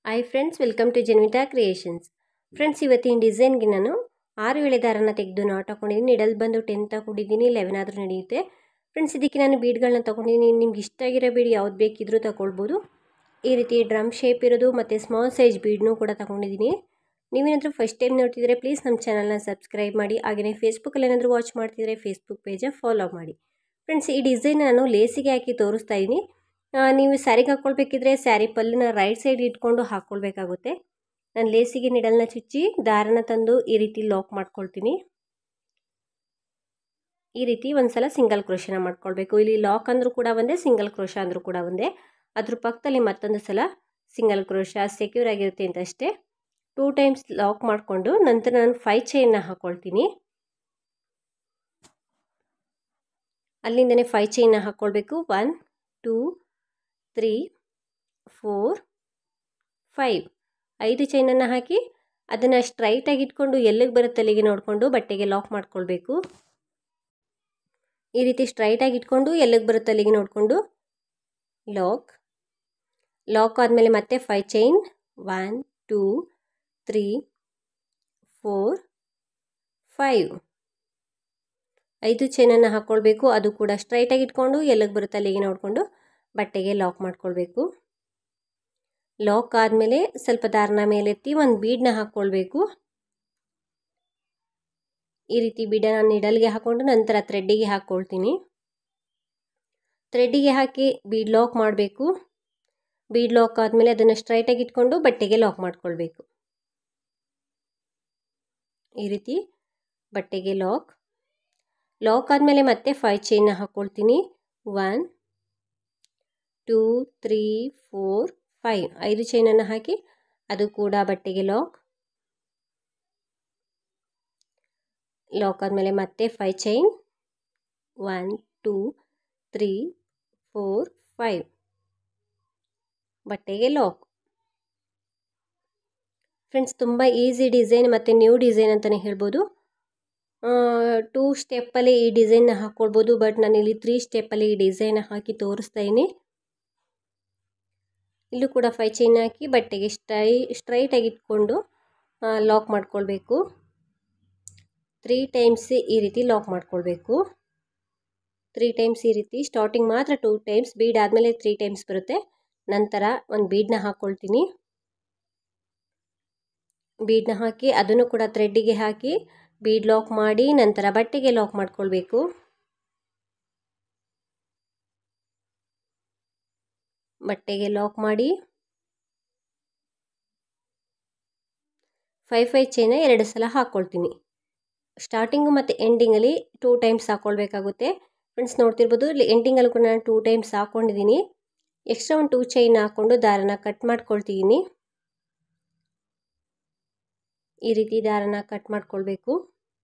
hi friends welcome to Janvitha creations friends ಇವತ್ತಿನ ಡಿಸೈನ್ಗೆ ನಾನು ಆರು ಎಳೆ ದಾರನ ತೆಗೆದು ನಾಟ್ ಹಾಕೊಂಡಿದ್ದೀನಿ ನಿಡಲ್ ಬಂದು ಟೆನ್ ತಗೊಂಡಿದ್ದೀನಿ ಲೆವೆನ್ ಆದರೂ ನಡೆಯುತ್ತೆ ಫ್ರೆಂಡ್ಸ್ ಇದಕ್ಕೆ ನಾನು ಬೀಡ್ಗಳನ್ನ ತೊಗೊಂಡಿದ್ದೀನಿ ನಿಮ್ಗೆ ಇಷ್ಟ ಆಗಿರೋ ಬೀಡ್ ಯಾವ್ದು ಬೇಕಿದ್ರೂ ತಗೊಳ್ಬೋದು ಈ ರೀತಿ ಡ್ರಮ್ ಶೇಪ್ ಇರೋದು ಮತ್ತು ಸ್ಮಾಲ್ ಸೈಜ್ ಬೀಡ್ನೂ ಕೂಡ ತಗೊಂಡಿದ್ದೀನಿ ನೀವೇನಾದರೂ ಫಸ್ಟ್ ಟೈಮ್ ನೋಡ್ತಿದ್ರೆ ಪ್ಲೀಸ್ ನಮ್ಮ ಚಾನಲ್ನ ಸಬ್ಸ್ಕ್ರೈಬ್ ಮಾಡಿ ಹಾಗೆಯೇ ಫೇಸ್ಬುಕ್ಕಲ್ಲಿ ಏನಾದರೂ ವಾಚ್ ಮಾಡ್ತಿದ್ರೆ ಫೇಸ್ಬುಕ್ ಪೇಜ ಫಾಲೋ ಮಾಡಿ ಫ್ರೆಂಡ್ಸ್ ಈ ಡಿಸೈನ್ ನಾನು ಲೇಸಿಗೆ ಹಾಕಿ ತೋರಿಸ್ತಾ ಇದ್ದೀನಿ ನೀವು ಸ್ಯಾರಿಗೆ ಹಾಕ್ಕೊಳ್ಬೇಕಿದ್ರೆ ಸ್ಯಾರಿ ಪಲ್ಲನ್ನ ರೈಟ್ ಸೈಡ್ ಇಟ್ಕೊಂಡು ಹಾಕ್ಕೊಳ್ಬೇಕಾಗುತ್ತೆ ನಾನು ಲೇಸಿಗೆ ನಿಡಲ್ನ ಚುಚ್ಚಿ ದಾರನ ತಂದು ಈ ರೀತಿ ಲಾಕ್ ಮಾಡ್ಕೊಳ್ತೀನಿ ಈ ರೀತಿ ಒಂದ್ಸಲ ಸಿಂಗಲ್ ಕ್ರೋಶನ ಮಾಡ್ಕೊಳ್ಬೇಕು ಇಲ್ಲಿ ಲಾಕ್ ಅಂದರೂ ಕೂಡ ಒಂದೇ ಸಿಂಗಲ್ ಕ್ರೋಶ ಅಂದರೂ ಕೂಡ ಒಂದೇ ಅದ್ರ ಪಕ್ಕದಲ್ಲಿ ಮತ್ತೊಂದು ಸಲ ಸಿಂಗಲ್ ಕ್ರೋಶ ಸೆಕ್ಯೂರ್ ಆಗಿರುತ್ತೆ ಅಂತ ಅಷ್ಟೇ ಟೂ ಟೈಮ್ಸ್ ಲಾಕ್ ಮಾಡಿಕೊಂಡು ನಂತರ ನಾನು ಫೈ ಚೈನ್ನ ಹಾಕ್ಕೊಳ್ತೀನಿ ಅಲ್ಲಿಂದನೇ ಫೈ ಚೈನ್ನ ಹಾಕ್ಕೊಳ್ಬೇಕು one two three four five ಐದು ಚೈನನ್ನು ಹಾಕಿ ಅದನ್ನು ಸ್ಟ್ರೈಟಾಗಿ ಇಟ್ಕೊಂಡು ಎಲ್ಲಿಗೆ ಬರುತ್ತೆ ಅಲ್ಲಿಗೆ ನೋಡಿಕೊಂಡು ಬಟ್ಟೆಗೆ ಲಾಕ್ ಮಾಡ್ಕೊಳ್ಬೇಕು ಈ ರೀತಿ ಸ್ಟ್ರೈಟಾಗಿ ಇಟ್ಕೊಂಡು ಎಲ್ಲಿಗೆ ಬರುತ್ತೆ ಅಲ್ಲಿಗೆ ನೋಡಿಕೊಂಡು ಲಾಕ್ ಲಾಕ್ ಆದಮೇಲೆ ಮತ್ತೆ five chain one two three four five ಐದು ಚೈನನ್ನು ಹಾಕ್ಕೊಳ್ಬೇಕು ಅದು ಕೂಡ ಸ್ಟ್ರೈಟಾಗಿ ಇಟ್ಕೊಂಡು ಎಲ್ಲಿಗೆ ಬರುತ್ತೆ ಅಲ್ಲಿಗೆ ನೋಡಿಕೊಂಡು ಬಟ್ಟೆಗೆ ಲಾಕ್ ಮಾಡ್ಕೊಳ್ಬೇಕು ಲಾಕ್ ಆದಮೇಲೆ ಸ್ವಲ್ಪ ದಾರನ ಮೇಲೆತ್ತಿ ಒಂದು ಬೀಡನ್ನ ಹಾಕ್ಕೊಳ್ಬೇಕು ಈ ರೀತಿ ಬೀಡನ್ನ ನಿಡಲ್ಗೆ ಹಾಕ್ಕೊಂಡು ನಂತರ ಥ್ರೆಡ್ಡಿಗೆ ಹಾಕ್ಕೊಳ್ತೀನಿ ಥ್ರೆಡ್ಡಿಗೆ ಹಾಕಿ ಬೀಡ್ ಲಾಕ್ ಮಾಡಬೇಕು ಬೀಡ್ ಲಾಕ್ ಆದಮೇಲೆ ಅದನ್ನು ಸ್ಟ್ರೈಟಾಗಿ ಇಟ್ಕೊಂಡು ಬಟ್ಟೆಗೆ ಲಾಕ್ ಮಾಡ್ಕೊಳ್ಬೇಕು ಈ ರೀತಿ ಬಟ್ಟೆಗೆ ಲಾಕ್ ಲಾಕ್ ಆದಮೇಲೆ ಮತ್ತೆ ಫೈ ಚೈನ್ನ ಹಾಕ್ಕೊಳ್ತೀನಿ one two three four five ಐದು ಚೈನನ್ನು ಹಾಕಿ ಅದು ಕೂಡ ಬಟ್ಟೆಗೆ ಲಾಕ್ ಲಾಕ್ ಆದಮೇಲೆ ಮತ್ತೆ five chain one two three four five ಬಟ್ಟೆಗೆ ಲಾಕ್ ಫ್ರೆಂಡ್ಸ್ ತುಂಬ ಈಸಿ ಡಿಸೈನ್ ಮತ್ತು ನ್ಯೂ ಡಿಸೈನ್ ಅಂತಲೇ ಹೇಳ್ಬೋದು ಟೂ ಸ್ಟೆಪ್ಪಲ್ಲಿ ಈ ಡಿಸೈನ್ನ ಹಾಕ್ಕೊಳ್ಬೋದು ಬಟ್ ನಾನಿಲ್ಲಿ ತ್ರೀ ಸ್ಟೆಪ್ಪಲ್ಲಿ ಈ ಡಿಸೈನ್ ಹಾಕಿ ತೋರಿಸ್ತಾ ಇದ್ದೀನಿ ಇಲ್ಲೂ ಕೂಡ ಫೈ ಚೈನ್ ಹಾಕಿ ಬಟ್ಟೆಗೆ ಸ್ಟೈ ಸ್ಟ್ರೈಟಾಗಿ ಇಟ್ಕೊಂಡು ಲಾಕ್ ಮಾಡ್ಕೊಳ್ಬೇಕು ತ್ರೀ ಟೈಮ್ಸ್ ಈ ರೀತಿ ಲಾಕ್ ಮಾಡ್ಕೊಳ್ಬೇಕು ತ್ರೀ ಟೈಮ್ಸ್ ಈ ರೀತಿ ಸ್ಟಾರ್ಟಿಂಗ್ ಮಾತ್ರ ಟೂ ಟೈಮ್ಸ್ ಬೀಡ್ ಆದಮೇಲೆ ತ್ರೀ ಟೈಮ್ಸ್ ಬರುತ್ತೆ ನಂತರ ಒಂದು ಬೀಡನ್ನ ಹಾಕ್ಕೊಳ್ತೀನಿ ಬೀಡನ್ನ ಹಾಕಿ ಅದನ್ನು ಕೂಡ ಥ್ರೆಡ್ಡಿಗೆ ಹಾಕಿ ಬೀಡ್ ಲಾಕ್ ಮಾಡಿ ನಂತರ ಬಟ್ಟೆಗೆ ಲಾಕ್ ಮಾಡ್ಕೊಳ್ಬೇಕು ಬಟ್ಟೆಗೆ ಲಾಕ್ ಮಾಡಿ ಫೈ ಫೈ ಚೈನ ಎರಡು ಸಲ ಹಾಕ್ಕೊಳ್ತೀನಿ ಸ್ಟಾರ್ಟಿಂಗು ಮತ್ತು ಎಂಡಿಂಗಲ್ಲಿ ಟೂ ಟೈಮ್ಸ್ ಹಾಕ್ಕೊಳ್ಬೇಕಾಗುತ್ತೆ ಫ್ರೆಂಡ್ಸ್ ನೋಡ್ತಿರ್ಬೋದು ಇಲ್ಲಿ ಎಂಡಿಂಗಲ್ಲೂ ಕೂಡ ನಾನು ಟೂ ಟೈಮ್ಸ್ ಹಾಕ್ಕೊಂಡಿದ್ದೀನಿ ಎಕ್ಸ್ಟ್ರಾ ಒಂದು ಟೂ ಚೈನ್ ಹಾಕ್ಕೊಂಡು ದಾರನ ಕಟ್ ಮಾಡ್ಕೊಳ್ತಿದ್ದೀನಿ ಈ ರೀತಿ ದಾರನ ಕಟ್ ಮಾಡ್ಕೊಳ್ಬೇಕು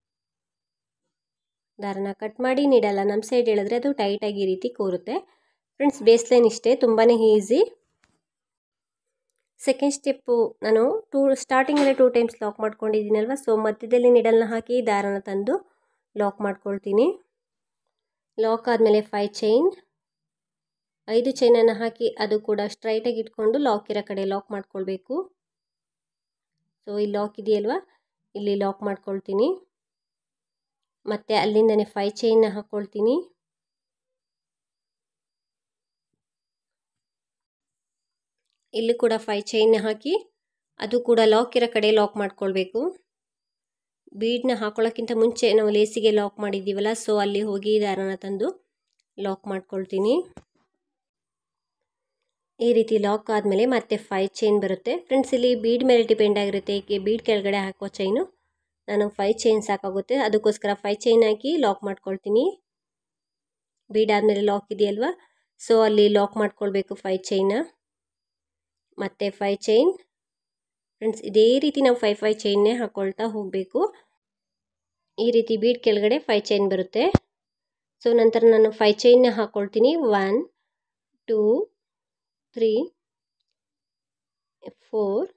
ದಾರನ ಕಟ್ ಮಾಡಿ ನೀಡಲ್ಲ ನಮ್ಮ ಸೈಡ್ ಹೇಳಿದ್ರೆ ಅದು ಟೈಟಾಗಿ ಈ ರೀತಿ ಕೂರುತ್ತೆ ಫ್ರೆಂಡ್ಸ್ ಬೇಸ್ ಲೈನ್ ಇಷ್ಟೇ ತುಂಬಾ ಈಸಿ ಸೆಕೆಂಡ್ ಸ್ಟೆಪ್ಪು ನಾನು ಟೂ ಸ್ಟಾರ್ಟಿಂಗಲ್ಲೇ ಟೂ ಟೈಮ್ಸ್ ಲಾಕ್ ಮಾಡ್ಕೊಂಡಿದ್ದೀನಲ್ವ ಸೊ ಮಧ್ಯದಲ್ಲಿ ನಿಡಲ್ನ ಹಾಕಿ ದಾರನ ತಂದು ಲಾಕ್ ಮಾಡ್ಕೊಳ್ತೀನಿ ಲಾಕ್ ಆದಮೇಲೆ ಫೈ ಚೈನ್ ಐದು ಚೈನನ್ನು ಹಾಕಿ ಅದು ಕೂಡ ಸ್ಟ್ರೈಟಾಗಿ ಇಟ್ಕೊಂಡು ಲಾಕ್ ಇರೋ ಕಡೆ ಲಾಕ್ ಮಾಡ್ಕೊಳ್ಬೇಕು ಸೊ ಇಲ್ಲಿ ಲಾಕ್ ಇದೆಯಲ್ವ ಇಲ್ಲಿ ಲಾಕ್ ಮಾಡ್ಕೊಳ್ತೀನಿ ಮತ್ತು ಅಲ್ಲಿಂದನೇ ಫೈ ಚೈನ್ನ ಹಾಕ್ಕೊಳ್ತೀನಿ ಇಲ್ಲಿ ಕೂಡ ಫೈ ಚೈನ್ನ ಹಾಕಿ ಅದು ಕೂಡ ಲಾಕ್ ಇರೋ ಕಡೆ ಲಾಕ್ ಮಾಡ್ಕೊಳ್ಬೇಕು ಬೀಡನ್ನ ಹಾಕೊಳ್ಳೋಕ್ಕಿಂತ ಮುಂಚೆ ನಾವು ಲೇಸಿಗೆ ಲಾಕ್ ಮಾಡಿದ್ದೀವಲ್ಲ ಸೊ ಅಲ್ಲಿ ಹೋಗಿ ದಾರನ ತಂದು ಲಾಕ್ ಮಾಡ್ಕೊಳ್ತೀನಿ ಈ ರೀತಿ ಲಾಕ್ ಆದಮೇಲೆ ಮತ್ತೆ ಫೈ ಚೈನ್ ಬರುತ್ತೆ ಫ್ರೆಂಡ್ಸ್ ಇಲ್ಲಿ ಬೀಡ್ ಮೇಲೆ ಡಿಪೆಂಡ್ ಆಗಿರುತ್ತೆ ಏಕೆ ಬೀಡ್ ಕೆಳಗಡೆ ಹಾಕೋ ಚೈನು ನಾನು ಫೈ ಚೈನ್ ಸಾಕಾಗುತ್ತೆ ಅದಕ್ಕೋಸ್ಕರ ಫೈ ಚೈನ್ ಹಾಕಿ ಲಾಕ್ ಮಾಡ್ಕೊಳ್ತೀನಿ ಬೀಡ್ ಆದಮೇಲೆ ಲಾಕ್ ಇದೆಯಲ್ವಾ ಸೊ ಅಲ್ಲಿ ಲಾಕ್ ಮಾಡ್ಕೊಳ್ಬೇಕು ಫೈ ಚೈನ ಮತ್ತು ಫೈ ಚೈನ್ ಫ್ರೆಂಡ್ಸ್ ಇದೇ ರೀತಿ ನಾವು ಫೈ ಫೈ ಚೈನ್ನೇ ಹಾಕ್ಕೊಳ್ತಾ ಹೋಗಬೇಕು ಈ ರೀತಿ ಬೀಡ್ ಕೆಳಗಡೆ ಫೈ ಚೈನ್ ಬರುತ್ತೆ ಸೊ ನಂತರ ನಾನು ಫೈ ಚೈನ್ನ ಹಾಕ್ಕೊಳ್ತೀನಿ one two three four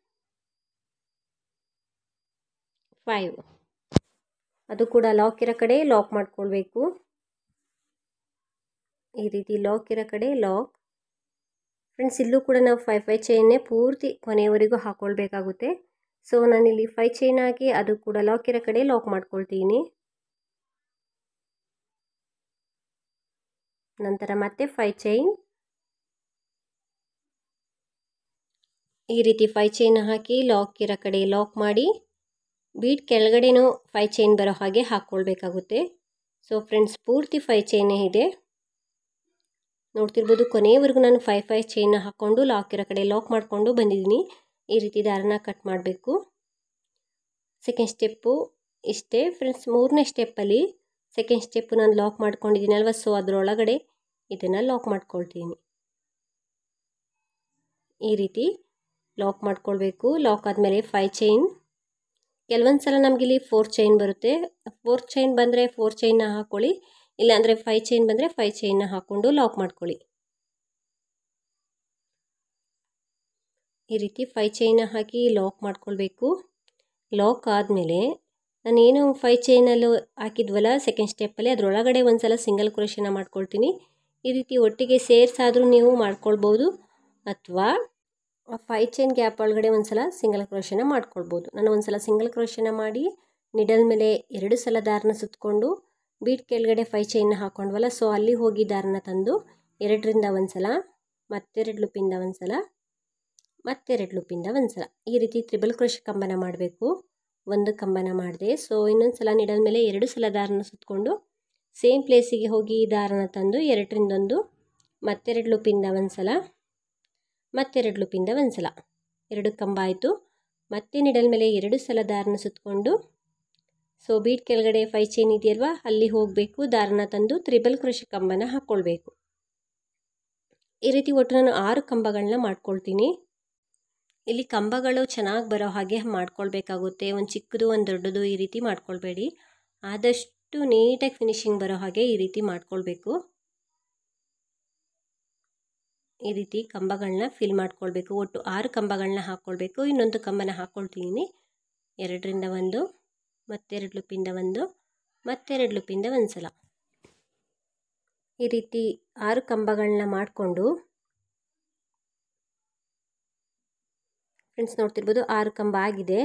five ಅದು ಕೂಡ ಲಾಕ್ ಇರೋ ಕಡೆ ಲಾಕ್ ಮಾಡ್ಕೊಳ್ಬೇಕು ಈ ರೀತಿ ಲಾಕ್ ಇರೋ ಕಡೆ ಲಾಕ್ ಫ್ರೆಂಡ್ಸ್ ಇಲ್ಲೂ ಕೂಡ ನಾವು ಫೈ ಫೈ ಚೈನ್ನೇ ಪೂರ್ತಿ ಕೊನೆಯವರೆಗೂ ಹಾಕ್ಕೊಳ್ಬೇಕಾಗುತ್ತೆ ಸೊ ನಾನಿಲ್ಲಿ ಫೈ ಚೈನ್ ಹಾಕಿ ಅದು ಕೂಡ ಲಾಕ್ ಇರೋ ಕಡೆ ಲಾಕ್ ಮಾಡ್ಕೊಳ್ತೀನಿ ನಂತರ ಮತ್ತೆ ಫೈ ಚೈನ್ ಈ ರೀತಿ ಫೈ ಚೈನ್ ಹಾಕಿ ಲಾಕ್ ಇರೋ ಕಡೆ ಲಾಕ್ ಮಾಡಿ ಬೀಟ್ ಕೆಳಗಡೆನೂ ಫೈ ಚೈನ್ ಬರೋ ಹಾಗೆ ಹಾಕ್ಕೊಳ್ಬೇಕಾಗುತ್ತೆ ಸೊ ಫ್ರೆಂಡ್ಸ್ ಪೂರ್ತಿ ಫೈ ಚೈನೇ ಇದೆ ನೋಡ್ತಿರ್ಬೋದು ಕೊನೆಯವರೆಗೂ ನಾನು ಫೈ ಫೈ ಚೈನ್ನ ಹಾಕ್ಕೊಂಡು ಲಾಕ್ ಇರೋ ಕಡೆ ಲಾಕ್ ಮಾಡಿಕೊಂಡು ಬಂದಿದ್ದೀನಿ ಈ ರೀತಿ ದಾರನ ಕಟ್ ಮಾಡಬೇಕು ಸೆಕೆಂಡ್ ಸ್ಟೆಪ್ಪು ಇಷ್ಟೇ ಫ್ರೆಂಡ್ಸ್ ಮೂರನೇ ಸ್ಟೆಪ್ಪಲ್ಲಿ ಸೆಕೆಂಡ್ ಸ್ಟೆಪ್ಪು ನಾನು ಲಾಕ್ ಮಾಡ್ಕೊಂಡಿದ್ದೀನಲ್ವ ಸೊ ಅದರೊಳಗಡೆ ಇದನ್ನು ಲಾಕ್ ಮಾಡ್ಕೊಳ್ತೀನಿ ಈ ರೀತಿ ಲಾಕ್ ಮಾಡ್ಕೊಳ್ಬೇಕು ಲಾಕ್ ಆದಮೇಲೆ ಫೈ ಚೈನ್ ಕೆಲವೊಂದು ಸಲ ನಮಗಿಲ್ಲಿ ಫೋರ್ ಚೈನ್ ಬರುತ್ತೆ ಫೋರ್ ಚೈನ್ ಬಂದರೆ ಫೋರ್ ಚೈನ್ನ ಹಾಕ್ಕೊಳ್ಳಿ ಇಲ್ಲಾಂದರೆ ಫೈ ಚೈನ್ ಬಂದರೆ ಫೈ ಚೈನ್ನ ಹಾಕ್ಕೊಂಡು ಲಾಕ್ ಮಾಡ್ಕೊಳ್ಳಿ ಈ ರೀತಿ ಫೈ ಚೈನ ಹಾಕಿ ಲಾಕ್ ಮಾಡ್ಕೊಳ್ಬೇಕು ಲಾಕ್ ಆದಮೇಲೆ ನಾನೇನು ಫೈ ಚೈನಲ್ಲೂ ಹಾಕಿದ್ವಲ್ಲ ಸೆಕೆಂಡ್ ಸ್ಟೆಪ್ಪಲ್ಲಿ ಅದರೊಳಗಡೆ ಒಂದು ಸಲ ಸಿಂಗಲ್ ಕ್ರೋಶನ ಮಾಡ್ಕೊಳ್ತೀನಿ ಈ ರೀತಿ ಒಟ್ಟಿಗೆ ಸೇರಿಸಾದರೂ ನೀವು ಮಾಡ್ಕೊಳ್ಬೋದು ಅಥವಾ ಫೈ ಚೈನ್ ಗ್ಯಾಪ್ ಒಳಗಡೆ ಒಂದು ಸಲ ಸಿಂಗಲ್ ಕ್ರೋಶನ ಮಾಡ್ಕೊಳ್ಬೋದು ನಾನು ಒಂದು ಸಲ ಸಿಂಗಲ್ ಕ್ರೋಶನ ಮಾಡಿ ನಿಡಲ್ ಮೇಲೆ ಎರಡು ಸಲ ದಾರನ ಸುತ್ತಕೊಂಡು ಬೀಟ್ ಕೆಳಗಡೆ ಫೈ ಚೈನ್ನ ಹಾಕ್ಕೊಂಡ್ವಲ್ಲ ಸೊ ಅಲ್ಲಿ ಹೋಗಿ ದಾರನ ತಂದು ಎರಡರಿಂದ ಒಂದು ಸಲ ಮತ್ತೆರಡು ಲುಪಿಂದ ಒಂದು ಸಲ ಮತ್ತೆರಡು ಲುಪಿಂದ ಒಂದು ಸಲ ಈ ರೀತಿ ತ್ರಿಬಲ್ ಕ್ರೋಶ ಕಂಬನ ಮಾಡಬೇಕು ಒಂದು ಕಂಬನ ಮಾಡಿದೆ ಸೊ ಇನ್ನೊಂದು ಸಲ ನಿಡಲ್ ಮೇಲೆ ಎರಡು ಸಲ ದಾರನ ಸುತ್ತಕೊಂಡು ಸೇಮ್ ಪ್ಲೇಸಿಗೆ ಹೋಗಿ ದಾರನ ತಂದು ಎರಡರಿಂದೊಂದು ಮತ್ತೆರಡು ಲುಪಿಂದ ಒಂದು ಸಲ ಮತ್ತೆರಡು ಲುಪಿಂದ ಒಂದು ಸಲ ಎರಡು ಕಂಬ ಆಯಿತು ಮತ್ತೆ ನಿಡಲ್ ಮೇಲೆ ಎರಡು ಸಲ ದಾರನ ಸುತ್ತಕೊಂಡು ಸೊ ಬೀಟ್ ಕೆಳಗಡೆ ಫೈ ಚೈನ್ ಇದೆಯಲ್ವಾ ಅಲ್ಲಿ ಹೋಗಬೇಕು ದಾರನ ತಂದು ತ್ರಿಬಲ್ ಕ್ರೋಶ ಕಂಬನ ಹಾಕ್ಕೊಳ್ಬೇಕು ಈ ರೀತಿ ಒಟ್ಟು ನಾನು ಆರು ಕಂಬಗಳನ್ನ ಮಾಡ್ಕೊಳ್ತೀನಿ ಇಲ್ಲಿ ಕಂಬಗಳು ಚೆನ್ನಾಗಿ ಬರೋ ಹಾಗೆ ಮಾಡ್ಕೊಳ್ಬೇಕಾಗುತ್ತೆ ಒಂದು ಚಿಕ್ಕದು ಒಂದು ದೊಡ್ಡದು ಈ ರೀತಿ ಮಾಡ್ಕೊಳ್ಬೇಡಿ ಆದಷ್ಟು ನೀಟಾಗಿ ಫಿನಿಶಿಂಗ್ ಬರೋ ಹಾಗೆ ಈ ರೀತಿ ಮಾಡ್ಕೊಳ್ಬೇಕು ಈ ರೀತಿ ಕಂಬಗಳನ್ನ ಫಿಲ್ ಮಾಡ್ಕೊಳ್ಬೇಕು ಒಟ್ಟು ಆರು ಕಂಬಗಳನ್ನ ಹಾಕ್ಕೊಳ್ಬೇಕು ಇನ್ನೊಂದು ಕಂಬನ ಹಾಕ್ಕೊಳ್ತೀನಿ ಎರಡರಿಂದ ಒಂದು ಮತ್ತೆರಡು ಲುಪಿಂದ ಒಂದು ಮತ್ತೆರಡು ಲುಪಿಂದ ಒಂದು ಸಲ ಈ ರೀತಿ ಆರು ಕಂಬಗಳನ್ನ ಮಾಡಿಕೊಂಡು ಫ್ರೆಂಡ್ಸ್ ನೋಡ್ತಿರ್ಬೋದು ಆರು ಕಂಬ ಆಗಿದೆ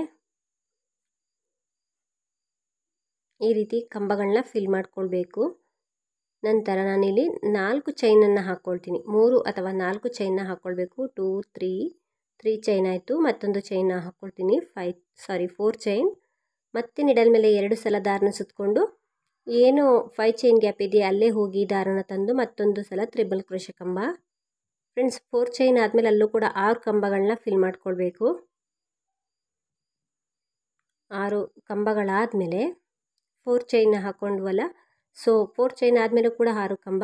ಈ ರೀತಿ ಕಂಬಗಳನ್ನ ಫಿಲ್ ಮಾಡ್ಕೊಳ್ಬೇಕು ನಂತರ ನಾನಿಲ್ಲಿ ನಾಲ್ಕು ಚೈನನ್ನು ಹಾಕ್ಕೊಳ್ತೀನಿ ಮೂರು ಅಥವಾ ನಾಲ್ಕು ಚೈನ್ನ ಹಾಕ್ಕೊಳ್ಬೇಕು ಟೂ ತ್ರೀ ತ್ರೀ ಚೈನ್ ಆಯಿತು ಮತ್ತೊಂದು ಚೈನ್ನ ಹಾಕ್ಕೊಳ್ತೀನಿ ಫೈ ಸಾರಿ ಫೋರ್ ಚೈನ್ ಮತ್ತೆ ನಿಡಲ್ ಮೇಲೆ ಎರಡು ಸಲ ದಾರನ ಸುತ್ತಕೊಂಡು ಏನು ಫೈ ಚೈನ್ ಗ್ಯಾಪ್ ಇದೆಯಾ ಅಲ್ಲೇ ಹೋಗಿ ದಾರನ ತಂದು ಮತ್ತೊಂದು ಸಲ ತ್ರಿಬಲ್ ಕ್ರೋಶ ಕಂಬ ಫ್ರೆಂಡ್ಸ್ ಫೋರ್ ಚೈನ್ ಆದಮೇಲೆ ಅಲ್ಲೂ ಕೂಡ ಆರು ಕಂಬಗಳನ್ನ ಫಿಲ್ ಮಾಡ್ಕೊಳ್ಬೇಕು ಆರು ಕಂಬಗಳಾದಮೇಲೆ ಫೋರ್ ಚೈನ್ನ ಹಾಕ್ಕೊಂಡ್ವಲ್ಲ ಸೊ ಫೋರ್ ಚೈನ್ ಆದಮೇಲೂ ಕೂಡ ಆರು ಕಂಬ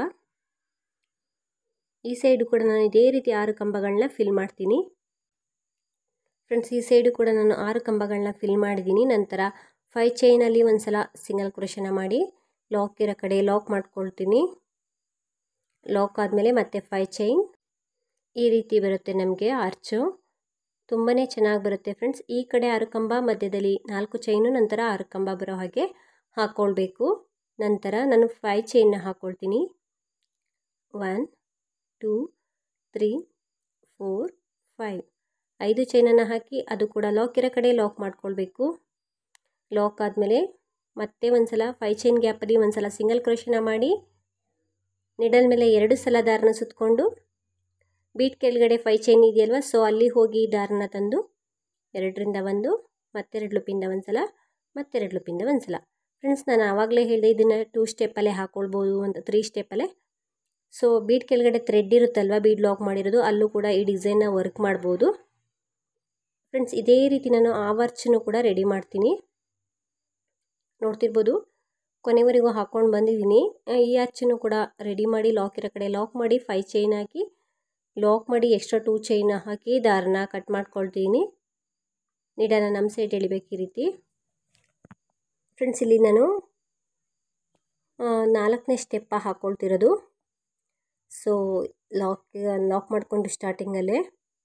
ಈ ಸೈಡು ಕೂಡ ನಾನು ಇದೇ ರೀತಿ ಆರು ಕಂಬಗಳನ್ನ ಫಿಲ್ ಮಾಡ್ತೀನಿ ಫ್ರೆಂಡ್ಸ್ ಈ ಸೈಡು ಕೂಡ ನಾನು ಆರು ಕಂಬಗಳನ್ನ ಫಿಲ್ ಮಾಡಿದ್ದೀನಿ ನಂತರ ಫೈ ಚೈನಲ್ಲಿ ಒಂದು ಸಲ ಸಿಂಗಲ್ ಕ್ರೋಶನ ಮಾಡಿ ಲಾಕ್ ಇರೋ ಕಡೆ ಲಾಕ್ ಮಾಡ್ಕೊಳ್ತೀನಿ ಲಾಕ್ ಆದಮೇಲೆ ಮತ್ತೆ ಫೈ ಚೈನ್ ಈ ರೀತಿ ಬರುತ್ತೆ ನಮಗೆ ಆರ್ಚು ತುಂಬಾ ಚೆನ್ನಾಗಿ ಬರುತ್ತೆ ಫ್ರೆಂಡ್ಸ್ ಈ ಕಡೆ ಆರು ಕಂಬ ಮಧ್ಯದಲ್ಲಿ ನಾಲ್ಕು ಚೈನು ನಂತರ ಆರು ಕಂಬ ಬರೋ ಹಾಗೆ ಹಾಕ್ಕೊಳ್ಬೇಕು ನಂತರ ನಾನು ಫೈ ಚೈನ್ನ ಹಾಕ್ಕೊಳ್ತೀನಿ one two three four five ಐದು ಚೈನನ್ನು ಹಾಕಿ ಅದು ಕೂಡ ಲಾಕ್ ಇರೋ ಕಡೆ ಲಾಕ್ ಮಾಡ್ಕೊಳ್ಬೇಕು ಲಾಕ್ ಆದಮೇಲೆ ಮತ್ತೆ ಒಂದು ಸಲ ಫೈ ಚೈನ್ ಗ್ಯಾಪಲ್ಲಿ ಒಂದು ಸಲ ಸಿಂಗಲ್ ಕ್ರೋಶನ ಮಾಡಿ ನಿಡಲ್ ಮೇಲೆ ಎರಡು ಸಲ ದಾರನ ಸುತ್ತಕೊಂಡು ಬೀಟ್ ಕೆಳಗಡೆ ಫೈ ಚೈನ್ ಇದೆಯಲ್ವ ಸೊ ಅಲ್ಲಿ ಹೋಗಿ ದಾರನ ತಂದು ಎರಡರಿಂದ ಒಂದು ಮತ್ತೆರಡು ಲುಪಿಂದ ಒಂದು ಸಲ ಮತ್ತೆರಡು ಲುಪಿಂದ ಒಂದು ಸಲ ಫ್ರೆಂಡ್ಸ್ ನಾನು ಆವಾಗಲೇ ಹೇಳಿದೆ ಇದನ್ನು ಟೂ ಸ್ಟೆಪ್ಪಲ್ಲೇ ಹಾಕ್ಕೊಳ್ಬೋದು ಅಂತ ತ್ರೀ ಸ್ಟೆಪ್ಪಲ್ಲೇ ಸೊ ಬೀಟ್ ಕೆಳಗಡೆ ಥ್ರೆಡ್ ಇರುತ್ತಲ್ವ ಬೀಡ್ ಲಾಕ್ ಮಾಡಿರೋದು ಅಲ್ಲೂ ಕೂಡ ಈ ಡಿಸೈನ್ನ ವರ್ಕ್ ಮಾಡ್ಬೋದು ಫ್ರೆಂಡ್ಸ್ ಇದೇ ರೀತಿ ನಾನು ಆ ವರ್ಚನ್ನು ಕೂಡ ರೆಡಿ ಮಾಡ್ತೀನಿ ನೋಡ್ತಿರ್ಬೋದು ಕೊನೆವರೆಗೂ ಹಾಕ್ಕೊಂಡು ಬಂದಿದ್ದೀನಿ ಈ ಅಚ್ಚನ್ನು ಕೂಡ ರೆಡಿ ಮಾಡಿ ಲಾಕ್ ಇರೋ ಕಡೆ ಲಾಕ್ ಮಾಡಿ ಫೈ ಚೈನ್ ಹಾಕಿ ಲಾಕ್ ಮಾಡಿ ಎಕ್ಸ್ಟ್ರಾ ಟೂ ಚೈನ ಹಾಕಿ ದಾರನ ಕಟ್ ಮಾಡ್ಕೊಳ್ತೀನಿ ನೀಡನ್ನು ನಮ್ಮ ಸೈಡ್ ಎಳಿಬೇಕು ಈ ರೀತಿ ಫ್ರೆಂಡ್ಸ್ ಇಲ್ಲಿ ನಾನು ನಾಲ್ಕನೇ ಸ್ಟೆಪ್ಪ ಹಾಕ್ಕೊಳ್ತಿರೋದು ಸೊ ಲಾಕ್ ಲಾಕ್ ಮಾಡಿಕೊಂಡು ಸ್ಟಾರ್ಟಿಂಗಲ್ಲೇ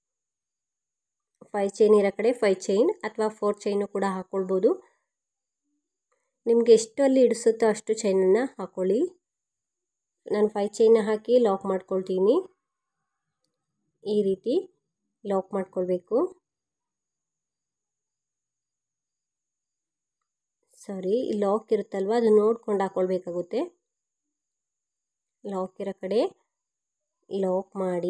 ಫೈ ಚೈನ್ ಇರೋ ಕಡೆ ಫೈ ಚೈನ್ ಅಥವಾ ಫೋರ್ ಚೈನು ಕೂಡ ಹಾಕ್ಕೊಳ್ಬೋದು ನಿಮಗೆ ಎಷ್ಟು ಅಲ್ಲಿ ಇಡಿಸುತ್ತೋ ಅಷ್ಟು ಚೈನನ್ನು ಹಾಕ್ಕೊಳ್ಳಿ ನಾನು ಫೈ ಚೈನ್ನ ಹಾಕಿ ಲಾಕ್ ಮಾಡ್ಕೊಳ್ತೀನಿ ಈ ರೀತಿ ಲಾಕ್ ಮಾಡ್ಕೊಳ್ಬೇಕು ಸಾರಿ ಲಾಕ್ ಇರುತ್ತಲ್ವ ಅದು ನೋಡ್ಕೊಂಡು ಹಾಕ್ಕೊಳ್ಬೇಕಾಗುತ್ತೆ ಲಾಕ್ ಇರೋ ಕಡೆ ಲಾಕ್ ಮಾಡಿ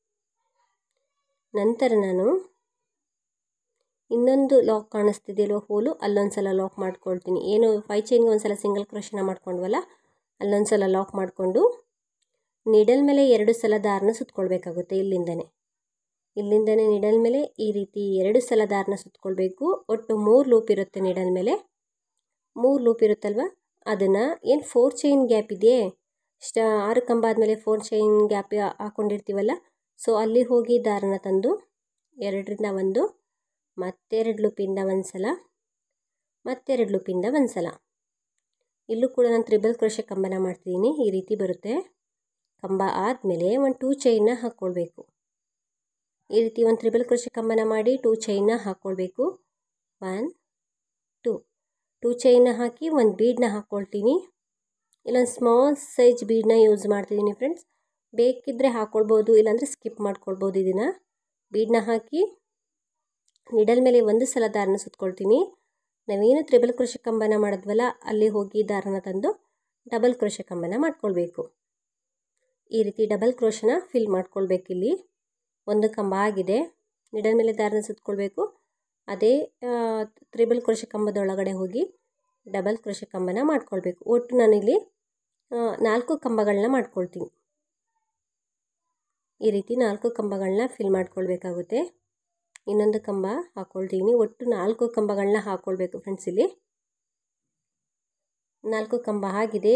ನಂತರ ನಾನು ಇನ್ನೊಂದು ಲಾಕ್ ಕಾಣಿಸ್ತಿದೆಯಲ್ವ ಹೋಲು ಅಲ್ಲೊಂದು ಸಲ ಲಾಕ್ ಮಾಡ್ಕೊಳ್ತೀನಿ ಏನು ಫೈ ಚೈನ್ಗೆ ಒಂದು ಸಲ ಸಿಂಗಲ್ ಕ್ರೋಶನ ಮಾಡ್ಕೊಂಡ್ವಲ್ಲ ಅಲ್ಲೊಂದು ಸಲ ಲಾಕ್ ಮಾಡಿಕೊಂಡು ನಿಡಲ್ ಮೇಲೆ ಎರಡು ಸಲ ದಾರನ ಸುತ್ಕೊಳ್ಬೇಕಾಗುತ್ತೆ ಇಲ್ಲಿಂದನೇ ಇಲ್ಲಿಂದನೇ ನಿಡಲ್ ಮೇಲೆ ಈ ರೀತಿ ಎರಡು ಸಲ ದಾರನ ಸುತ್ಕೊಳ್ಬೇಕು ಒಟ್ಟು ಮೂರು ಲೂಪ್ ಇರುತ್ತೆ ನಿಡಲ್ ಮೇಲೆ ಮೂರು ಲೂಪ್ ಇರುತ್ತಲ್ವ ಅದನ್ನು ಏನು ಫೋರ್ ಚೈನ್ ಗ್ಯಾಪ್ ಇದೆಯೇ ಸ್ಟ ಆರು ಕಂಬ ಆದಮೇಲೆ ಫೋರ್ ಚೈನ್ ಗ್ಯಾಪ್ ಹಾಕ್ಕೊಂಡಿರ್ತೀವಲ್ಲ ಸೊ ಅಲ್ಲಿ ಹೋಗಿ ದಾರನ ತಂದು ಎರಡರಿಂದ ಒಂದು ಮತ್ತೆರಡು ಲೂಪಿಂದ ಒಂದು ಸಲ ಮತ್ತೆರಡು ಲೂಪಿಂದ ಒಂದು ಸಲ ಇಲ್ಲೂ ಕೂಡ ನಾನು ತ್ರಿಬಲ್ ಕ್ರೋಶ ಕಂಬನ ಮಾಡ್ತಿದ್ದೀನಿ ಈ ರೀತಿ ಬರುತ್ತೆ ಕಂಬ ಆದಮೇಲೆ ಒಂದು ಟೂ ಚೈನ್ನ ಹಾಕ್ಕೊಳ್ಬೇಕು ಈ ರೀತಿ ಒಂದು ತ್ರಿಬಲ್ ಕ್ರೋಶ ಕಂಬನ ಮಾಡಿ ಟೂ ಚೈನ್ನ ಹಾಕ್ಕೊಳ್ಬೇಕು ಒನ್ ಟೂ ಟೂ ಚೈನ್ನ ಹಾಕಿ ಒಂದು ಬೀಡನ್ನ ಹಾಕ್ಕೊಳ್ತೀನಿ ಇಲ್ಲೊಂದು ಸ್ಮಾಲ್ ಸೈಜ್ ಬೀಡನ್ನ ಯೂಸ್ ಮಾಡ್ತಿದ್ದೀನಿ ಫ್ರೆಂಡ್ಸ್ ಬೇಕಿದ್ದರೆ ಹಾಕ್ಕೊಳ್ಬೋದು ಇಲ್ಲಾಂದರೆ ಸ್ಕಿಪ್ ಮಾಡ್ಕೊಳ್ಬೋದು ಇದನ್ನು ಬೀಡನ್ನ ಹಾಕಿ ನಿಡಲ್ ಮೇಲೆ ಒಂದು ಸಲ ದಾರನ ಸುತ್ಕೊಳ್ತೀನಿ ನಾವೇನು ತ್ರಿಬಲ್ ಕೃಷಿ ಕಂಬನ ಮಾಡಿದ್ವಲ್ಲ ಅಲ್ಲಿ ಹೋಗಿ ದಾರನ ತಂದು ಡಬಲ್ ಕ್ರೋಶ ಕಂಬನ ಮಾಡ್ಕೊಳ್ಬೇಕು ಈ ರೀತಿ ಡಬಲ್ ಕ್ರೋಶನ ಫಿಲ್ ಮಾಡ್ಕೊಳ್ಬೇಕಿಲ್ಲಿ ಒಂದು ಕಂಬ ಆಗಿದೆ ನಿಡಲ್ ಮೇಲೆ ದಾರನ ಸುತ್ಕೊಳ್ಬೇಕು ಅದೇ ತ್ರಿಬಲ್ ಕ್ರೋಶ ಕಂಬದೊಳಗಡೆ ಹೋಗಿ ಡಬಲ್ ಕ್ರೋಶ ಕಂಬನ ಮಾಡ್ಕೊಳ್ಬೇಕು ಒಟ್ಟು ನಾನಿಲ್ಲಿ ನಾಲ್ಕು ಕಂಬಗಳನ್ನ ಮಾಡ್ಕೊಳ್ತೀನಿ ಈ ರೀತಿ ನಾಲ್ಕು ಕಂಬಗಳನ್ನ ಫಿಲ್ ಮಾಡ್ಕೊಳ್ಬೇಕಾಗುತ್ತೆ ಇನ್ನೊಂದು ಕಂಬ ಹಾಕ್ಕೊಳ್ತೀನಿ ಒಟ್ಟು ನಾಲ್ಕು ಕಂಬಗಳನ್ನ ಹಾಕ್ಕೊಳ್ಬೇಕು ಫ್ರೆಂಡ್ಸ್ ಇಲ್ಲಿ ನಾಲ್ಕು ಕಂಬ ಆಗಿದೆ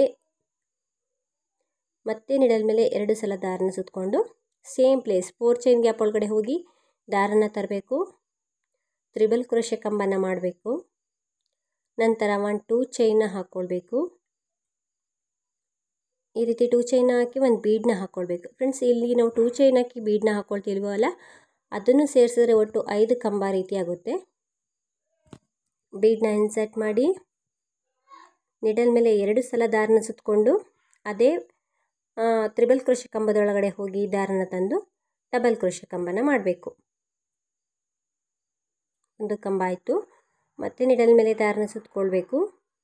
ಮತ್ತೆ ನಿಡಲ್ ಮೇಲೆ ಎರಡು ಸಲ ದಾರನ ಸುತ್ತಕೊಂಡು same place four chain gap ಒಳಗಡೆ ಹೋಗಿ ದಾರನ ತರಬೇಕು ತ್ರಿಬಲ್ ಕ್ರೋಶ ಕಂಬನ ಮಾಡಬೇಕು ನಂತರ ಒನ್ ಟೂ ಚೈನ್ನ ಹಾಕ್ಕೊಳ್ಬೇಕು ಈ ರೀತಿ ಟೂ ಚೈನ್ ಹಾಕಿ ಒಂದು ಬೀಡನ್ನ ಹಾಕ್ಕೊಳ್ಬೇಕು ಫ್ರೆಂಡ್ಸ್ ಇಲ್ಲಿ ನಾವು ಟೂ ಚೈನ್ ಹಾಕಿ ಬೀಡನ್ನ ಹಾಕ್ಕೊಳ್ತಿಲ್ವಲ್ಲ ಅದನ್ನು ಸೇರಿಸಿದ್ರೆ ಒಟ್ಟು ಐದು ಕಂಬ ರೀತಿ ಆಗುತ್ತೆ ಬೀಡನ್ನ ಇನ್ಸರ್ಟ್ ಮಾಡಿ ನಿಡಲ್ ಮೇಲೆ ಎರಡು ಸಲ ದಾರನ ಸುತ್ತಕೊಂಡು ಅದೇ ತ್ರಿಬಲ್ ಕ್ರೋಶ ಕಂಬದೊಳಗಡೆ ಹೋಗಿ ದಾರನ ತಂದು ಡಬಲ್ ಕ್ರೋಶ ಕಂಬನ ಮಾಡಬೇಕು ಒಂದು ಕಂಬ ಆಯಿತು ಮತ್ತೆ ನಿಡಲ್ ಮೇಲೆ ದಾರನ ಸುತ್ತಕೊಳ್ಬೇಕು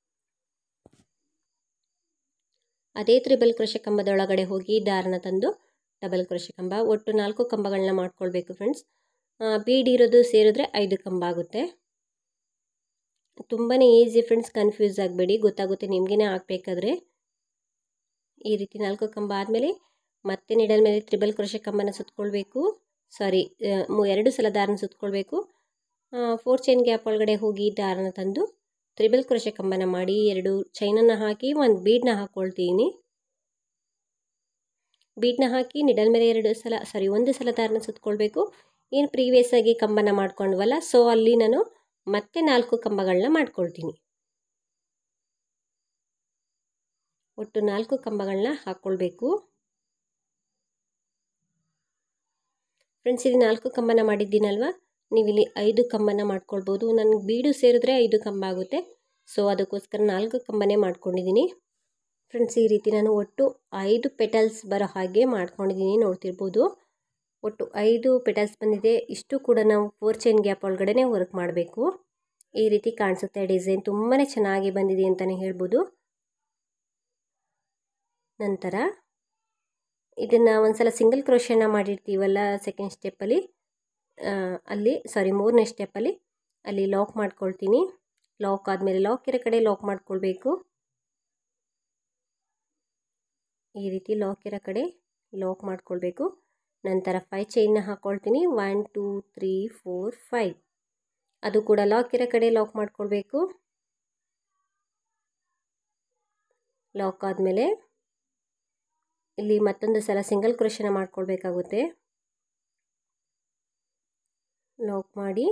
ಅದೇ ತ್ರಿಬಲ್ ಕ್ರೋಶ ಕಂಬದೊಳಗಡೆ ಹೋಗಿ ದಾರನ ತಂದು ಡಬಲ್ ಕ್ರೋಶ ಕಂಬ ಒಟ್ಟು ನಾಲ್ಕು ಕಂಬಗಳನ್ನ ಮಾಡ್ಕೊಳ್ಬೇಕು ಫ್ರೆಂಡ್ಸ್ ಬೀಡ್ ಇರೋದು ಸೇರಿದ್ರೆ ಐದು ಕಂಬ ಆಗುತ್ತೆ ತುಂಬಾ ಈಸಿ ಫ್ರೆಂಡ್ಸ್ ಕನ್ಫ್ಯೂಸ್ ಆಗಬೇಡಿ ಗೊತ್ತಾಗುತ್ತೆ ನಿಮಗೇ ಹಾಕ್ಬೇಕಾದ್ರೆ ಈ ರೀತಿ ನಾಲ್ಕು ಕಂಬ ಆದಮೇಲೆ ಮತ್ತೆ ನಿಡಲ್ ಮೇಲೆ ತ್ರಿಬಲ್ ಕ್ರೋಶ ಕಂಬನ ಸುತ್ತಕೊಳ್ಬೇಕು ಸಾರಿ ಎರಡು ಸಲ ದಾರನ ಸುತ್ತಕೊಳ್ಬೇಕು ಫೋರ್ ಚೈನ್ ಗ್ಯಾಪ್ ಒಳಗಡೆ ಹೋಗಿ ದಾರನ ತಂದು ತ್ರಿಬಲ್ ಕ್ರೋಶ ಕಂಬನ ಮಾಡಿ ಎರಡು ಚೈನನ್ನು ಹಾಕಿ ಒಂದು ಬೀಡನ್ನ ಹಾಕ್ಕೊಳ್ತೀನಿ ಬೀಡನ್ನ ಹಾಕಿ ನಿಡಲ್ ಮೇಲೆ ಎರಡು ಸಲ ಸಾರಿ ಒಂದು ಸಲ ದಾರನ ಸುತ್ತಕೊಳ್ಬೇಕು ಏನು ಪ್ರೀವಿಯಸ್ ಆಗಿ ಕಂಬನ ಮಾಡ್ಕೊಂಡ್ವಲ್ಲ ಸೊ ಅಲ್ಲಿ ನಾನು ಮತ್ತೆ ನಾಲ್ಕು ಕಂಬಗಳನ್ನ ಮಾಡ್ಕೊಳ್ತೀನಿ ಒಟ್ಟು ನಾಲ್ಕು ಕಂಬಗಳನ್ನ ಹಾಕ್ಕೊಳ್ಬೇಕು ಫ್ರೆಂಡ್ಸ್ ಇಲ್ಲಿ ನಾಲ್ಕು ಕಂಬನ ಮಾಡಿದ್ದೀನಲ್ವ ನೀವು ಇಲ್ಲಿ ಐದು ಕಂಬನ ಮಾಡ್ಕೊಳ್ಬೋದು ನನಗೆ ಬೀಡು ಸೇರಿದ್ರೆ ಐದು ಕಂಬ ಆಗುತ್ತೆ ಸೊ ಅದಕ್ಕೋಸ್ಕರ ನಾಲ್ಕು ಕಂಬನೇ ಮಾಡ್ಕೊಂಡಿದ್ದೀನಿ ಫ್ರೆಂಡ್ಸ್ ಈ ರೀತಿ ನಾನು ಒಟ್ಟು ಐದು ಪೆಟಲ್ಸ್ ಬರೋ ಹಾಗೆ ಮಾಡ್ಕೊಂಡಿದ್ದೀನಿ ನೋಡ್ತಿರ್ಬೋದು ಒಟ್ಟು ಐದು ಪೆಟಲ್ಸ್ ಬಂದಿದೆ ಇಷ್ಟು ಕೂಡ ನಾವು ಫೋರ್ ಚೈನ್ ಗ್ಯಾಪ್ ಒಳಗಡೆ ವರ್ಕ್ ಮಾಡಬೇಕು ಈ ರೀತಿ ಕಾಣಿಸುತ್ತೆ ಡಿಸೈನ್ ತುಂಬಾ ಚೆನ್ನಾಗಿ ಬಂದಿದೆ ಅಂತಲೇ ಹೇಳ್ಬೋದು ನಂತರ ಇದನ್ನು ಒಂದು ಸಲ ಸಿಂಗಲ್ ಕ್ರೋಶನ ಮಾಡಿರ್ತೀವಲ್ಲ ಸೆಕೆಂಡ್ ಸ್ಟೆಪ್ಪಲ್ಲಿ ಅಲ್ಲಿ ಸಾರಿ ಮೂರನೇ ಸ್ಟೆಪ್ಪಲ್ಲಿ ಅಲ್ಲಿ ಲಾಕ್ ಮಾಡ್ಕೊಳ್ತೀನಿ ಲಾಕ್ ಆದಮೇಲೆ ಲಾಕ್ ಇರೋ ಕಡೆ ಲಾಕ್ ಮಾಡ್ಕೊಳ್ಬೇಕು ಈ ರೀತಿ ಲಾಕ್ ಇರೋ ಕಡೆ ಲಾಕ್ ಮಾಡ್ಕೊಳ್ಬೇಕು ನಂತರ ಫೈ ಚೈನ್ನ ಹಾಕ್ಕೊಳ್ತೀನಿ one two three four five ಅದು ಕೂಡ ಲಾಕ್ ಇರೋ ಕಡೆ ಲಾಕ್ ಮಾಡ್ಕೊಳ್ಬೇಕು ಲಾಕ್ ಆದಮೇಲೆ ಇಲ್ಲಿ ಮತ್ತೊಂದು ಸಲ ಸಿಂಗಲ್ ಕ್ರೋಶನ ಮಾಡ್ಕೊಳ್ಬೇಕಾಗುತ್ತೆ ಲಾಕ್ ಮಾಡಿ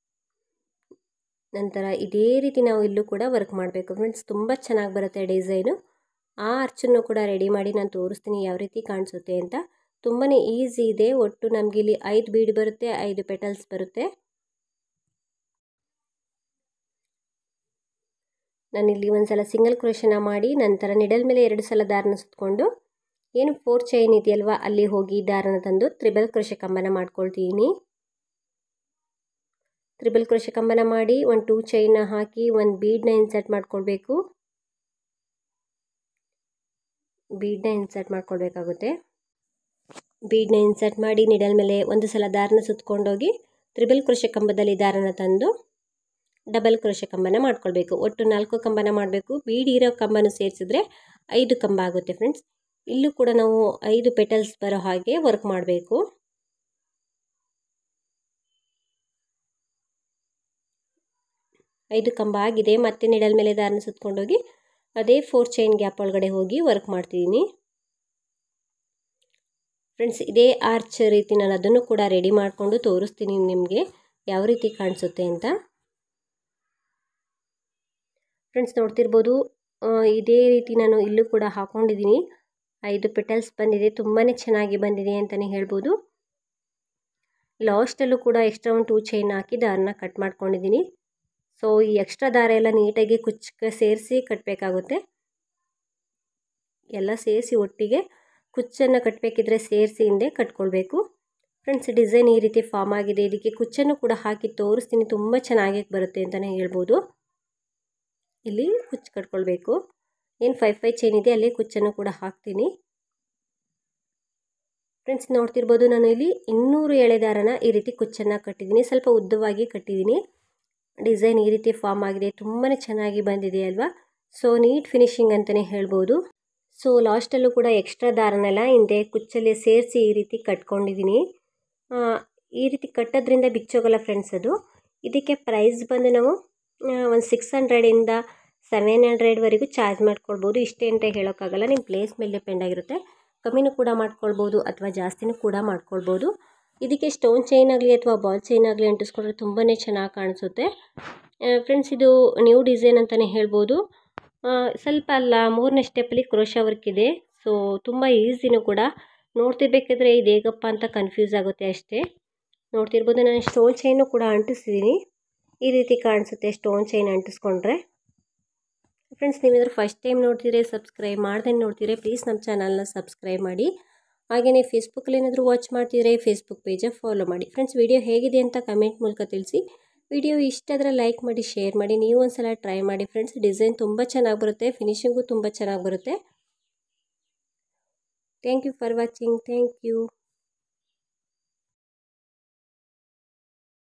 ನಂತರ ಇದೇ ರೀತಿ ನಾವು ಇಲ್ಲೂ ಕೂಡ ವರ್ಕ್ ಮಾಡಬೇಕು ಫ್ರೆಂಡ್ಸ್ ತುಂಬ ಚೆನ್ನಾಗಿ ಬರುತ್ತೆ ಡಿಸೈನು ಆ ಅರ್ಚನ್ನು ಕೂಡ ರೆಡಿ ಮಾಡಿ ನಾನು ತೋರಿಸ್ತೀನಿ ಯಾವ ರೀತಿ ಕಾಣಿಸುತ್ತೆ ಅಂತ ತುಂಬಾ ಈಸಿ ಇದೆ ಒಟ್ಟು ನಮಗೆ ಇಲ್ಲಿ ಐದು ಬೀಡ್ ಬರುತ್ತೆ ಐದು ಪೆಟಲ್ಸ್ ಬರುತ್ತೆ ನಾನಿಲ್ಲಿ ಒಂದು ಸಲ ಸಿಂಗಲ್ ಕ್ರೋಶನ ಮಾಡಿ ನಂತರ ನಿಡಲ್ ಮೇಲೆ ಎರಡು ಸಲ ದಾರನ ಸುತ್ತಕೊಂಡು ಏನು ಫೋರ್ ಚೈನ್ ಇದೆಯಲ್ವಾ ಅಲ್ಲಿ ಹೋಗಿ ದಾರನ ತಂದು ತ್ರಿಬಲ್ ಕೃಷಿ ಕಂಬನ ಮಾಡ್ಕೊಳ್ತೀನಿ ತ್ರಿಬಲ್ ಕೃಷಿ ಕಂಬನ ಮಾಡಿ ಒಂದು ಟೂ ಚೈನ ಹಾಕಿ ಒಂದು ಬೀಡನ್ನ ಇನ್ಸರ್ಟ್ ಮಾಡ್ಕೊಳ್ಬೇಕು ಬೀಡನ್ನ ಇನ್ಸರ್ಟ್ ಮಾಡ್ಕೊಳ್ಬೇಕಾಗುತ್ತೆ ಬೀಡನ್ನ ಇನ್ಸರ್ಟ್ ಮಾಡಿ ನಿಡಲ್ ಮೇಲೆ ಒಂದು ಸಲ ದಾರನ ಸುತ್ಕೊಂಡೋಗಿ ತ್ರಿಬಲ್ ಕೃಷಿ ಕಂಬದಲ್ಲಿ ದಾರನ ತಂದು ಡಬಲ್ ಕ್ರೋಶೆ ಕಂಬನ ಮಾಡ್ಕೊಳ್ಬೇಕು ಒಟ್ಟು ನಾಲ್ಕು ಕಂಬನ ಮಾಡಬೇಕು ಬೀಡ್ ಇರೋ ಕಂಬನ ಸೇರಿಸಿದ್ರೆ ಐದು ಕಂಬ ಆಗುತ್ತೆ ಫ್ರೆಂಡ್ಸ್ ಇಲ್ಲೂ ಕೂಡ ನಾವು ಐದು ಪೆಟಲ್ಸ್ ಬರೋ ಹಾಗೆ ವರ್ಕ್ ಮಾಡಬೇಕು ಐದು ಕಂಬ ಆಗಿದೆ ಮತ್ತೆ ನಿಡಲ್ ಮೇಲೆ ದಾರನ ಸುತ್ಕೊಂಡೋಗಿ ಅದೇ ಫೋರ್ ಚೈನ್ ಗ್ಯಾಪ್ ಒಳಗಡೆ ಹೋಗಿ ವರ್ಕ್ ಮಾಡ್ತಿದ್ದೀನಿ ಫ್ರೆಂಡ್ಸ್ ಇದೇ ಆರ್ಚ್ ರೀತಿ ನಾನು ಅದನ್ನು ಕೂಡ ರೆಡಿ ಮಾಡಿಕೊಂಡು ತೋರಿಸ್ತೀನಿ ನಿಮಗೆ ಯಾವ ರೀತಿ ಕಾಣಿಸುತ್ತೆ ಅಂತ ಫ್ರೆಂಡ್ಸ್ ನೋಡ್ತಿರ್ಬೋದು ಇದೇ ರೀತಿ ನಾನು ಇಲ್ಲೂ ಕೂಡ ಹಾಕ್ಕೊಂಡಿದ್ದೀನಿ ಐದು ಪೆಟಲ್ಸ್ ಬಂದಿದೆ ತುಂಬಾ ಚೆನ್ನಾಗಿ ಬಂದಿದೆ ಅಂತಲೇ ಹೇಳ್ಬೋದು ಲಾಸ್ಟಲ್ಲೂ ಕೂಡ ಎಕ್ಸ್ಟ್ರಾ ಒಂದು ಟೂ ಚೈನ್ ಹಾಕಿ ದಾರನ ಕಟ್ ಮಾಡ್ಕೊಂಡಿದ್ದೀನಿ ಸೊ ಈ ಎಕ್ಸ್ಟ್ರಾ ದಾರ ಎಲ್ಲ ನೀಟಾಗಿ ಕುಚ್ಚಕ್ಕೆ ಸೇರಿಸಿ ಕಟ್ಟಬೇಕಾಗುತ್ತೆ ಎಲ್ಲ ಸೇರಿಸಿ ಒಟ್ಟಿಗೆ ಕುಚ್ಚನ್ನು ಕಟ್ಟಬೇಕಿದ್ರೆ ಸೇರಿಸಿ ಹಿಂದೆ ಕಟ್ಕೊಳ್ಬೇಕು ಫ್ರೆಂಡ್ಸ್ ಡಿಸೈನ್ ಈ ರೀತಿ ಫಾರ್ಮ್ ಆಗಿದೆ ಇದಕ್ಕೆ ಕುಚ್ಚನ್ನು ಕೂಡ ಹಾಕಿ ತೋರಿಸ್ತೀನಿ ತುಂಬ ಚೆನ್ನಾಗಿ ಬರುತ್ತೆ ಅಂತಲೇ ಹೇಳ್ಬೋದು ಇಲ್ಲಿ ಕುಚ್ಚು ಕಟ್ಕೊಳ್ಬೇಕು ಏನು ಫೈವ್ ಫೈವ್ ಚೈನ್ ಇದೆ ಅಲ್ಲಿ ಕುಚ್ಚನ್ನು ಕೂಡ ಹಾಕ್ತೀನಿ ಫ್ರೆಂಡ್ಸ್ ನೋಡ್ತಿರ್ಬೋದು ನಾನು ಇಲ್ಲಿ ಇನ್ನೂರು ಎಳೆದಾರನ ಈ ರೀತಿ ಕುಚ್ಚನ್ನು ಕಟ್ಟಿದ್ದೀನಿ ಸ್ವಲ್ಪ ಉದ್ದವಾಗಿ ಕಟ್ಟಿದ್ದೀನಿ ಡಿಸೈನ್ ಈ ರೀತಿ ಫಾರ್ಮ್ ಆಗಿದೆ ತುಂಬಾ ಚೆನ್ನಾಗಿ ಬಂದಿದೆ ಅಲ್ವಾ ಸೊ ನೀಟ್ ಫಿನಿಶಿಂಗ್ ಅಂತಲೇ ಹೇಳ್ಬೋದು ಸೊ ಲಾಸ್ಟಲ್ಲೂ ಕೂಡ ಎಕ್ಸ್ಟ್ರಾ ದಾರನೆಲ್ಲ ಹಿಂದೆ ಕುಚ್ಚಲ್ಲಿ ಸೇರಿಸಿ ಈ ರೀತಿ ಕಟ್ಕೊಂಡಿದ್ದೀನಿ ಈ ರೀತಿ ಕಟ್ಟೋದ್ರಿಂದ ಬಿಚ್ಚೋಗಲ್ಲ ಫ್ರೆಂಡ್ಸ್ ಅದು ಇದಕ್ಕೆ ಪ್ರೈಸ್ ಬಂದು ನಾವು ಒಂದು ಸಿಕ್ಸ್ ಹಂಡ್ರೆಡಿಂದ ಸೆವೆನ್ ಹಂಡ್ರೆಡ್ವರೆಗೂ ಚಾರ್ಜ್ ಮಾಡ್ಕೊಳ್ಬೋದು ಇಷ್ಟೇ ಅಂತ ಹೇಳೋಕ್ಕಾಗಲ್ಲ ನಿಮ್ಮ ಪ್ಲೇಸ್ ಮೇಲೆ ಡಿಪೆಂಡ್ ಆಗಿರುತ್ತೆ ಕಮ್ಮಿನೂ ಕೂಡ ಮಾಡ್ಕೊಳ್ಬೋದು ಅಥವಾ ಜಾಸ್ತಿನೂ ಕೂಡ ಮಾಡ್ಕೊಳ್ಬೋದು ಇದಕ್ಕೆ ಸ್ಟೋನ್ ಚೈನ್ ಆಗಲಿ ಅಥವಾ ಬಾಲ್ ಚೈನ್ ಆಗಲಿ ಅಂಟಿಸ್ಕೊಂಡ್ರೆ ತುಂಬಾ ಚೆನ್ನಾಗಿ ಕಾಣಿಸುತ್ತೆ ಫ್ರೆಂಡ್ಸ್ ಇದು ನ್ಯೂ ಡಿಸೈನ್ ಅಂತಲೇ ಹೇಳ್ಬೋದು ಸ್ವಲ್ಪ ಅಲ್ಲ ಮೂರನೇ ಸ್ಟೆಪ್ಪಲ್ಲಿ ಕ್ರೋಶ ವರ್ಕ್ ಇದೆ ಸೊ ತುಂಬ ಈಸಿನೂ ಕೂಡ ನೋಡ್ತಿರ್ಬೇಕಾದ್ರೆ ಇದು ಹೇಗಪ್ಪ ಅಂತ ಕನ್ಫ್ಯೂಸ್ ಆಗುತ್ತೆ ಅಷ್ಟೇ ನೋಡ್ತಿರ್ಬೋದು ನಾನು ಸ್ಟೋನ್ ಚೈನು ಕೂಡ ಅಂಟಿಸಿದ್ದೀನಿ ಈ ರೀತಿ ಕಾಣಿಸುತ್ತೆ ಸ್ಟೋನ್ ಚೈನ್ ಅಂಟಿಸ್ಕೊಂಡ್ರೆ ಫ್ರೆಂಡ್ಸ್ ನೀವೇನಾದರೂ ಫಸ್ಟ್ ಟೈಮ್ ನೋಡ್ತಿದ್ರೆ ಸಬ್ಸ್ಕ್ರೈಬ್ ಮಾಡ್ದೆ ನೋಡ್ತಿದ್ರೆ ಪ್ಲೀಸ್ ನಮ್ಮ ಚಾನಲ್ನ ಸಬ್ಸ್ಕ್ರೈಬ್ ಮಾಡಿ ಹಾಗೆಯೇ ಫೇಸ್ಬುಕ್ಕಲ್ಲಿ ಏನಾದರೂ ವಾಚ್ ಮಾಡ್ತಿದ್ರೆ ಫೇಸ್ಬುಕ್ ಪೇಜ ಫಾಲೋ ಮಾಡಿ ಫ್ರೆಂಡ್ಸ್ ವಿಡಿಯೋ ಹೇಗಿದೆ ಅಂತ ಕಮೆಂಟ್ ಮೂಲಕ ತಿಳಿಸಿ ವಿಡಿಯೋ ಇಷ್ಟ ಆದರೆ ಲೈಕ್ ಮಾಡಿ ಶೇರ್ ಮಾಡಿ ನೀವು ಒಂದು ಸಲ ಟ್ರೈ ಮಾಡಿ ಫ್ರೆಂಡ್ಸ್ ಡಿಸೈನ್ ತುಂಬ ಚೆನ್ನಾಗಿ ಬರುತ್ತೆ ಫಿನಿಶಿಂಗು ತುಂಬ ಚೆನ್ನಾಗಿ ಬರುತ್ತೆ thank you for watching thank you